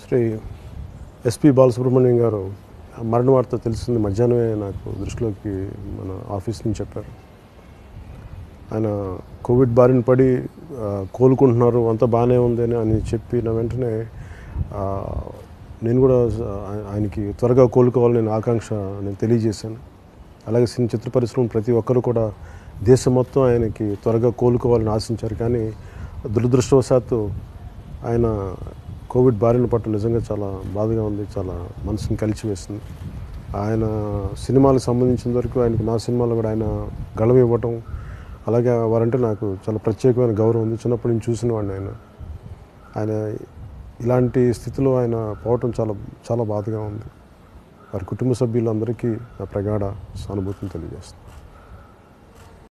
Shri SP Balasubrahmanyam గారు మరణ వార్త తెలిసింది మధ్యాహ్నమే నాకు దృష్టిలోకి మన ఆఫీస్ నుంచి చెప్పారు ఆయన కోవిడ్ బారిన పడి ఆ, కోలుకుంటున్నారు అంతా బాగానే ఉంది అని అని చెప్పిన వెంటనే ఆ, నేను కూడా ఆ- ఆయనకి త్వరగా కోలుకోవాలని నేను ఆకాంక్ష నేను తెలియజేశాను అలాగే సినీ చిత్ర పరిశ్రమ ప్రతి ఒక్కరు కూడా దేశం మొత్తం ఆయనకి త్వరగా కోలుకోవాలని ఆశించారు కానీ దురదృష్టవశాత్తు ఆయన కోవిడ్ బారిన పట్టు నిజంగా చాలా బాధగా ఉంది చాలా మనసుని కలిచివేసింది ఆయన సినిమాలకు సంబంధించిన వరకు ఆయనకు నా సినిమాలో కూడా ఆయన గళం ఇవ్వటం అలాగే వారంటే నాకు చాలా ప్రత్యేకమైన గౌరవం ఉంది చిన్నప్పటి నుంచి చూసిన వాడిని ఆయన ఆయన ఇలాంటి స్థితిలో ఆయన పోవటం చాలా చాలా బాధగా ఉంది వారి కుటుంబ సభ్యులందరికీ నా ప్రగాఢ సానుభూతిని తెలియజేస్తుంది